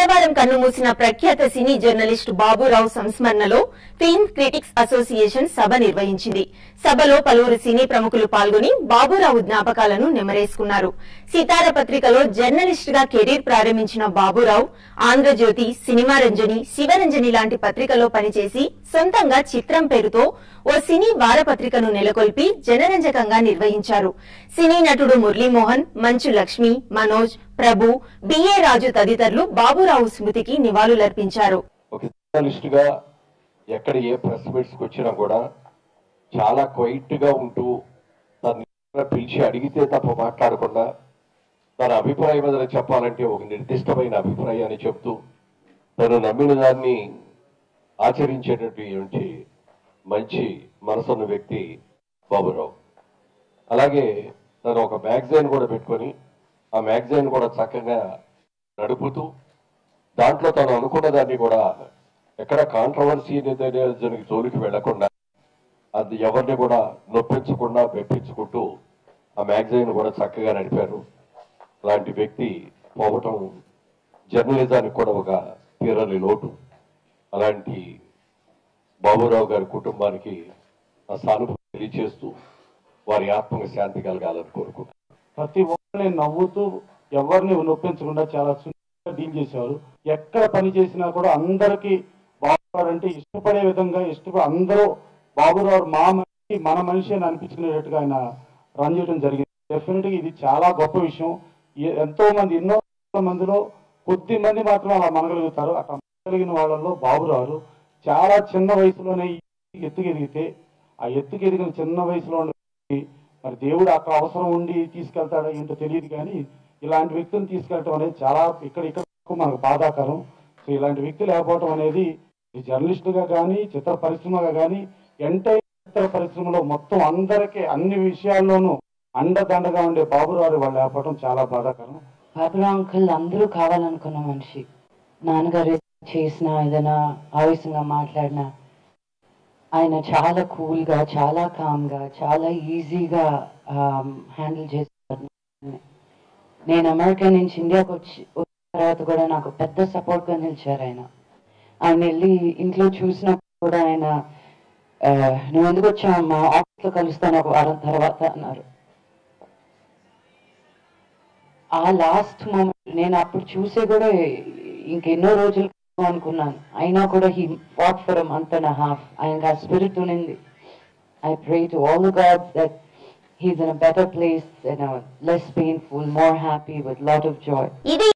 బుధవారం కన్నుమూసిన ప్రఖ్యాత సినీ జర్నలిస్ట్ బాబురావు సంస్మరణలో ఫిల్మ్ క్రిటిక్స్ అసోసియేషన్ సభ నిర్వహించింది సభలో పలువురు సినీ ప్రముఖులు పాల్గొని బాబురావు జ్ఞాపకాలను నెమరేసుకున్నారు సితార పత్రికలో జర్నలిస్ట్ గా కెరీర్ ప్రారంభించిన బాబురావు ఆంధ్రజ్యోతి సినిమా రంజని శివరంజని లాంటి పత్రికలో పనిచేసి సొంతంగా చిత్రం పేరుతో ఓ సినీ వారపత్రికను నెలకొల్పి జనరంజకంగా నిర్వహించారు సినీ నటుడు మురళీమోహన్ మంచు లక్ష్మి మనోజ్ ప్రభు బిఏ రాజు తదితరులు బాబురావు స్మృతికి నివాళులర్పించారు ఒక జర్నలిస్ట్ గా ఎక్కడ ఏ ప్రెస్ మీట్స్కి వచ్చినా కూడా చాలా క్వైట్ గా ఉంటూ తను పిలిచి అడిగితే తప్ప మాట్లాడకుండా తన అభిప్రాయం ఏదైనా చెప్పాలంటే ఒక నిర్దిష్టమైన అభిప్రాయాన్ని చెప్తూ తను నమ్మిన దాన్ని ఆచరించేటటువంటి మంచి మనసున్న వ్యక్తి బాబురావు అలాగే తను ఒక మ్యాగజైన్ కూడా పెట్టుకొని ఆ మ్యాగజైన్ కూడా చక్కగా నడుపుతూ దాంట్లో తను అనుకున్న దాన్ని కూడా ఎక్కడ కాంట్రవర్సీ దానికి జోలికి వెళ్లకుండా అది ఎవరిని కూడా నొప్పించకుండా మెప్పించుకుంటూ ఆ మ్యాగజైన్ కూడా చక్కగా నడిపారు అలాంటి వ్యక్తి పోవటం జర్నలిజానికి కూడా ఒక తీరని లోటు అలాంటి బాబురావు గారి కుటుంబానికి ఆ సానుభూతి తెలియచేస్తూ వారి ఆత్మకు శాంతి కలగాలని కోరుకుంటున్నాను ప్రతి ఒక్కరిని నవ్వుతూ ఎవరిని నొప్పించకుండా చాలా సున్నితంగా డీల్ చేసేవారు ఎక్కడ పని చేసినా కూడా అందరికీ బాబురావు అంటే ఇష్టపడే విధంగా ఇష్టపడి అందరూ బాబురావు మా మనిషి మన మనిషి అని అనిపించుకునేటట్టుగా ఆయన రన్ చేయడం జరిగింది డెఫినెట్ గా ఇది చాలా గొప్ప విషయం ఏ- ఎంతో మంది ఎన్నో మందిలో కొద్ది మంది మాత్రమే అలా మనగలుగుతారు అట్లా మనగలిగిన వాళ్ళలో బాబురావు చాలా చిన్న వయసులోనే ఈ ఎత్తుకెదిగితే ఆ ఎత్తుకెదిగిన చిన్న వయసులో ఉన్న వ్యక్తి మరి దేవుడు అక్కడ అవసరం ఉండి తీసుకెళ్తాడో ఏంటో తెలియదు కానీ ఇలాంటి వ్యక్తులను తీసుకెళ్ళటం అనేది చాలా ఇక్కడ ఇక్కడ వరకు మనకు బాధాకరం సో ఇలాంటి వ్యక్తి లేకపోవటం అనేది జర్నలిస్ట్ గా కానీ చిత్ర పరిశ్రమగా కానీ ఎంటైర్ చిత్ర పరిశ్రమలో మొత్తం అందరికీ అన్ని విషయాల్లోనూ అండదండగా ఉండే బాబురావు వాళ్ళు లేకపోవడం చాలా బాధాకరం బాబురావు అంకుల్ అందరూ కావాలనుకున్న మనిషి నాన్నగారు చేసిన ఏదైనా ఆవేశంగా మాట్లాడినా ఆయన చాలా కూల్ గా చాలా కామ్ గా చాలా ఈజీగా హ్యాండిల్ చేస్తారు నేను అమెరికా నుంచి ఇండియాకి వచ్చి వచ్చిన తర్వాత కూడా నాకు పెద్ద సపోర్ట్ గా నిలిచారు ఆయన ఆయన వెళ్ళి ఇంట్లో చూసినప్పుడు కూడా ఆయన ఆ, నువ్వు ఎందుకు వచ్చావు మా ఆఫీస్ లో కలుస్తాను ఒక వారం తర్వాత అన్నారు ఆ లాస్ట్ మూమెంట్ నేను అప్పుడు చూసే కూడా ఇంకెన్నో రోజులు అనుకున్నాను అయినా కూడా he what for month and half ఆయనకి ఆ స్పిరిట్ ఉన్నింది I pray to all the gods that he's in a better place less painful more happy with lot of joy ఇది